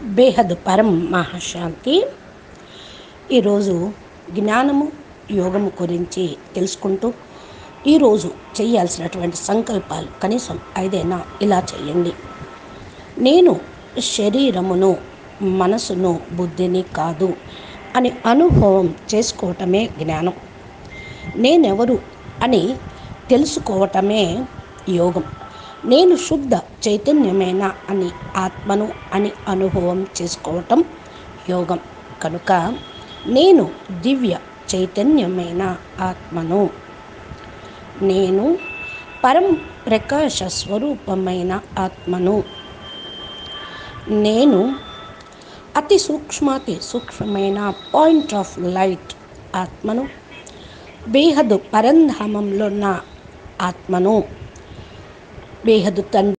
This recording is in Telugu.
బేహద్ పరం మహాశాంతి ఈరోజు జ్ఞానము యోగము గురించి తెలుసుకుంటూ ఈరోజు చేయాల్సినటువంటి సంకల్పాలు కనీసం ఐదైనా ఇలా చేయండి నేను శరీరమును మనసును బుద్ధిని కాదు అని అనుభవం చేసుకోవటమే జ్ఞానం నేనెవరు అని తెలుసుకోవటమే యోగం నేను శుద్ధ చైతన్యమైన అని ఆత్మను అని అనుభవం చేసుకోవటం యోగం కనుక నేను దివ్య చైతన్యమైన ఆత్మను నేను పరం ప్రకాశ స్వరూపమైన ఆత్మను నేను అతి సూక్ష్మాతి సూక్ష్మమైన పాయింట్ ఆఫ్ లైట్ ఆత్మను బేహదు పరంధామంలో ఉన్న ఆత్మను బేహదు తండ్రి